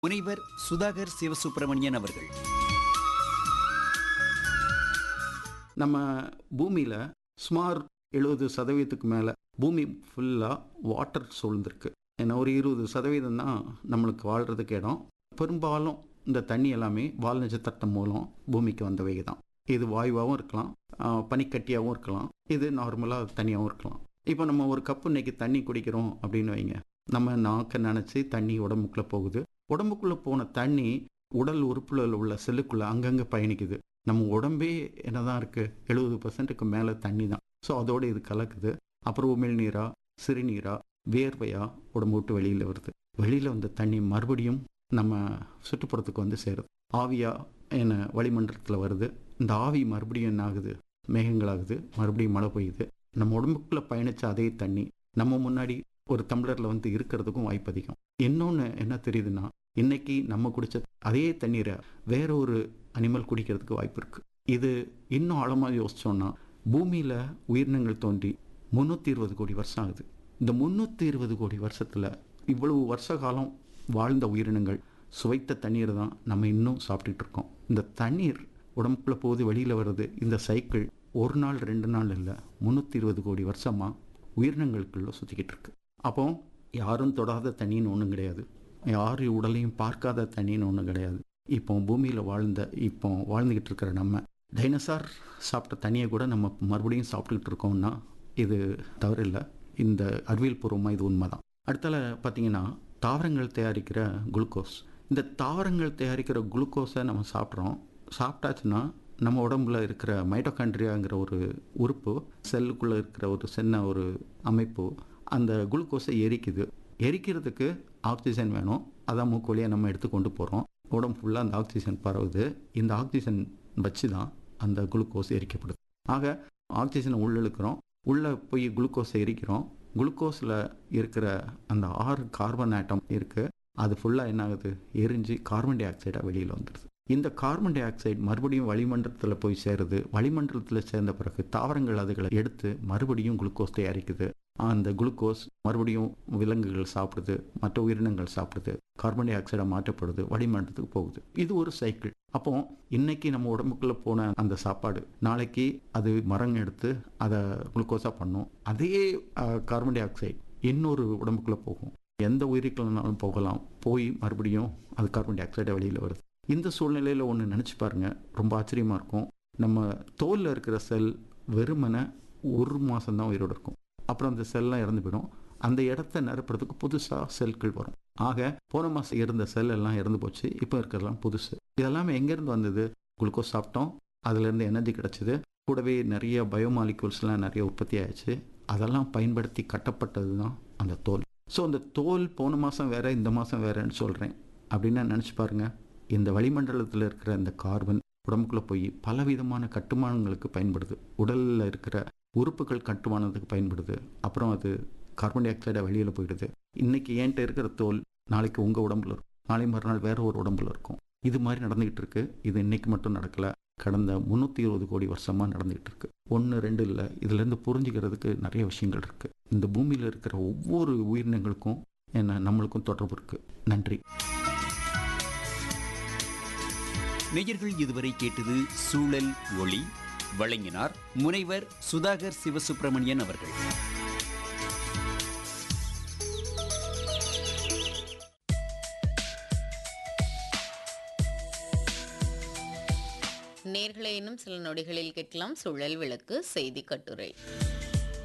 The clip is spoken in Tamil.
முனைவர் சுதாகர் சிவசுப்பிரமணியன் அவர்கள் நம்ம பூமியில் சுமார் எழுபது சதவீதத்துக்கு மேலே பூமி ஃபுல்லாக வாட்டர் சூழ்ந்திருக்கு ஏன்னா ஒரு இருபது சதவீதம் தான் நம்மளுக்கு வாழ்கிறதுக்கு இடம் பெரும்பாலும் இந்த தண்ணி எல்லாமே வால் நட்சத்திரத்தின் மூலம் பூமிக்கு வந்தவை தான் இது வாயுவாகவும் இருக்கலாம் ஆஹ் பனிக்கட்டியாகவும் இருக்கலாம் இது நார்மலாக தனியாகவும் இருக்கலாம் இப்போ நம்ம ஒரு கப்பு இன்னைக்கு தண்ணி குடிக்கிறோம் அப்படின்னு வைங்க நம்ம நாக்க நினச்சி தண்ணி உடம்புக்குள்ளே போகுது உடம்புக்குள்ளே போன தண்ணி உடல் உறுப்புல உள்ள செல்லுக்குள்ளே அங்கங்கே பயணிக்குது நம்ம உடம்பே என்னதான் இருக்கு எழுபது பர்சன்ட்டுக்கு மேலே தண்ணி தான் ஸோ அதோட இது கலக்குது அப்புறம் உமிழ்நீரா சிறுநீரா வேர்வையா உடம்பு விட்டு வெளியில் வருது வெளியில் வந்த தண்ணி மறுபடியும் நம்ம சுற்றுப்புறத்துக்கு வந்து சேருது ஆவியா என்ன வளிமண்டலத்தில் வருது இந்த ஆவி மறுபடியும் என்ன ஆகுது மேகங்களாகுது மறுபடியும் மழை பெய்யுது நம்ம உடம்புக்குள்ளே பயணிச்ச அதே தண்ணி நம்ம முன்னாடி ஒரு டம்ளரில் வந்து இருக்கிறதுக்கும் வாய்ப்பு அதிகம் இன்னொன்று என்ன தெரியுதுன்னா இன்னைக்கு நம்ம குடிச்ச அதே தண்ணீரை வேற ஒரு அனிமல் குடிக்கிறதுக்கு வாய்ப்பு இருக்கு இது இன்னும் ஆழமாக யோசிச்சோம்னா பூமியில் உயிரினங்கள் தோன்றி முந்நூற்றி இருபது கோடி வருஷம் ஆகுது இந்த முந்நூற்றி இருபது கோடி வருஷத்தில் இவ்வளவு வருஷ காலம் வாழ்ந்த உயிரினங்கள் சுவைத்த தண்ணீர் தான் நம்ம இன்னும் சாப்பிட்டுட்டு இருக்கோம் இந்த தண்ணீர் உடம்புக்குள்ள போகுது வெளியில் வருது இந்த சைக்கிள் ஒரு நாள் ரெண்டு நாள் இல்லை முந்நூற்றி இருபது கோடி வருஷமாக உயிரினங்களுக்குள்ள சுற்றிக்கிட்டு இருக்கு அப்போ யாரும் தொடாத தண்ணின்னு ஒன்றும் கிடையாது யார் உடலையும் பார்க்காத தண்ணின்னு ஒன்றும் கிடையாது இப்போ பூமியில் வாழ்ந்த இப்போ வாழ்ந்துக்கிட்டு இருக்கிற நம்ம டைனோசார் சாப்பிட்ட தண்ணியை கூட நம்ம மறுபடியும் சாப்பிட்டுக்கிட்டு இருக்கோம்னா இது தவறில்லை இந்த அறிவியல் பூர்வமாக இது உண்மைதான் அடுத்தால பார்த்தீங்கன்னா தாவரங்கள் தயாரிக்கிற குளுக்கோஸ் இந்த தாவரங்கள் தயாரிக்கிற குளுக்கோஸை நம்ம சாப்பிட்றோம் சாப்பிட்டாச்சுன்னா நம்ம உடம்புல இருக்கிற மைட்டோகாண்ட்ரியாங்கிற ஒரு உறுப்பு செல்லுக்குள்ளே இருக்கிற ஒரு சின்ன ஒரு அமைப்பு அந்த குளுக்கோஸை எரிக்குது எரிக்கிறதுக்கு ஆக்சிஜன் வேணும் அதான் மூக்கு வழியாக நம்ம எடுத்து கொண்டு போகிறோம் உடம்பு ஃபுல்லாக அந்த ஆக்சிஜன் பரவுது இந்த ஆக்சிஜன் வச்சு தான் அந்த குளுக்கோஸ் எரிக்கப்படுது ஆக ஆக்சிஜனை உள்ளிழுக்கிறோம் உள்ளே போய் குளுக்கோஸை எரிக்கிறோம் குளுக்கோஸில் இருக்கிற அந்த ஆறு கார்பன் ஆட்டம் இருக்குது அது ஃபுல்லாக என்ன ஆகுது எரிஞ்சு கார்பன் டை ஆக்சைடாக வெளியில் வந்துடுது இந்த கார்பன் டை ஆக்சைடு மறுபடியும் வளிமண்டலத்தில் போய் சேருது வளிமண்டலத்தில் சேர்ந்த பிறகு தாவரங்கள் அதுகளை எடுத்து மறுபடியும் குளுக்கோஸ் தயாரிக்குது அந்த குளுக்கோஸ் மறுபடியும் விலங்குகள் சாப்பிடுது மற்ற உயிரினங்கள் சாப்பிடுது கார்பன் டை ஆக்சைடாக மாற்றப்படுது வளிமண்டலத்துக்கு போகுது இது ஒரு சைக்கிள் அப்போ இன்னைக்கு நம்ம உடம்புக்குள்ள போன அந்த சாப்பாடு நாளைக்கு அது மரம் எடுத்து அதை குளுக்கோஸாக பண்ணும் அதே கார்பன் டை ஆக்சைடு இன்னொரு உடம்புக்குள்ள போகும் எந்த உயிரிக்கலனாலும் போகலாம் போய் மறுபடியும் அது கார்பன் டை ஆக்சைடை வெளியில் வருது இந்த சூழ்நிலையில் ஒன்று நினச்சி பாருங்க ரொம்ப ஆச்சரியமாக இருக்கும் நம்ம தோலில் இருக்கிற செல் வெறுமனை ஒரு மாதம்தான் உயிரோடு இருக்கும் அப்புறம் அந்த செல்லாம் இறந்து போயிடும் அந்த இடத்த நிரப்புறதுக்கு புதுசாக செல்கள் வரும் ஆக போன மாதம் இருந்த செல் எல்லாம் இறந்து போச்சு இப்போ இருக்கிறதெல்லாம் புதுசு இதெல்லாமே எங்கேருந்து வந்தது குளுக்கோஸ் சாப்பிட்டோம் அதுலேருந்து எனர்ஜி கிடச்சிது கூடவே நிறைய பயோமாலிகூல்ஸ்லாம் நிறைய உற்பத்தி ஆயிடுச்சு அதெல்லாம் பயன்படுத்தி கட்டப்பட்டது தான் அந்த தோல் ஸோ அந்த தோல் போன மாதம் வேற இந்த மாதம் வேறன்னு சொல்கிறேன் அப்படின்னு நினச்சி பாருங்க இந்த வளிமண்டலத்தில் இருக்கிற இந்த கார்பன் உடம்புக்குள்ளே போய் பலவிதமான கட்டுமானங்களுக்கு பயன்படுது உடலில் இருக்கிற உறுப்புகள் கட்டுமானத்துக்கு பயன்படுது அப்புறம் அது கார்பன் டை ஆக்சைடை வெளியில் போயிடுது இன்னைக்கு என்கிட்ட இருக்கிற தோல் நாளைக்கு உங்கள் உடம்புல இருக்கும் நாளை மறுநாள் வேற ஒரு உடம்புல இருக்கும் இது மாதிரி நடந்துகிட்டு இருக்கு இது இன்னைக்கு மட்டும் நடக்கல கடந்த முந்நூற்றி இருபது கோடி வருஷமாக நடந்துகிட்டு இருக்கு ஒன்று ரெண்டு இல்லை இதுலேருந்து புரிஞ்சுக்கிறதுக்கு நிறைய விஷயங்கள் இருக்கு இந்த பூமியில் இருக்கிற ஒவ்வொரு உயிரினங்களுக்கும் என்ன நம்மளுக்கும் தொடர்பு இருக்கு நன்றி நேயர்கள் இதுவரை கேட்டது சூழல் ஒளி வழங்கினார் முனைவர் சுதாகர் சிவசுப்பிரமணியன் அவர்கள் நேர்களை இன்னும் சில நொடிகளில் கேட்கலாம் சுழல் விளக்கு செய்தி கட்டுரை